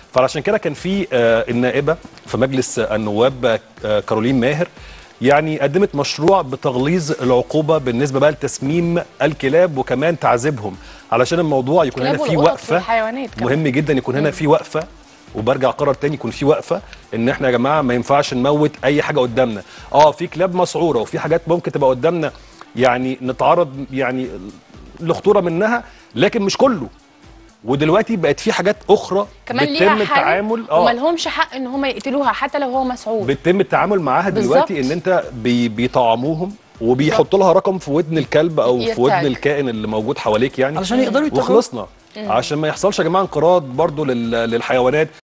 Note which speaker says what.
Speaker 1: فعشان كده كان في آه، النائبه في مجلس النواب آه، كارولين ماهر يعني قدمت مشروع بتغليظ العقوبه بالنسبه بقى لتسميم الكلاب وكمان تعذيبهم علشان الموضوع يكون هنا
Speaker 2: الكلاب
Speaker 1: في
Speaker 2: والقطط
Speaker 1: وقفه
Speaker 2: والحيوانات كمان.
Speaker 1: مهم جدا يكون هنا في وقفه وبرجع اقرر تاني يكون في وقفه ان احنا يا جماعه ما ينفعش نموت اي حاجه قدامنا اه في كلاب مسعوره وفي حاجات ممكن تبقى قدامنا يعني نتعرض يعني لخطوره منها لكن مش كله ودلوقتي بقت في حاجات اخرى
Speaker 2: كمان
Speaker 1: بيتم
Speaker 2: ليها حل
Speaker 1: التعامل
Speaker 2: وما لهمش حق ان هم يقتلوها حتى لو هو مسعود
Speaker 1: بيتم التعامل معاها دلوقتي
Speaker 2: بالظبط.
Speaker 1: ان انت بي بيطعموهم وبيحطوا لها رقم في ودن الكلب او في
Speaker 2: يرتاج.
Speaker 1: ودن الكائن اللي موجود حواليك يعني
Speaker 3: علشان يقدروا يتابعوا
Speaker 1: وخلصنا عشان ما يحصلش يا جماعه انقراض برضو لل- للحيوانات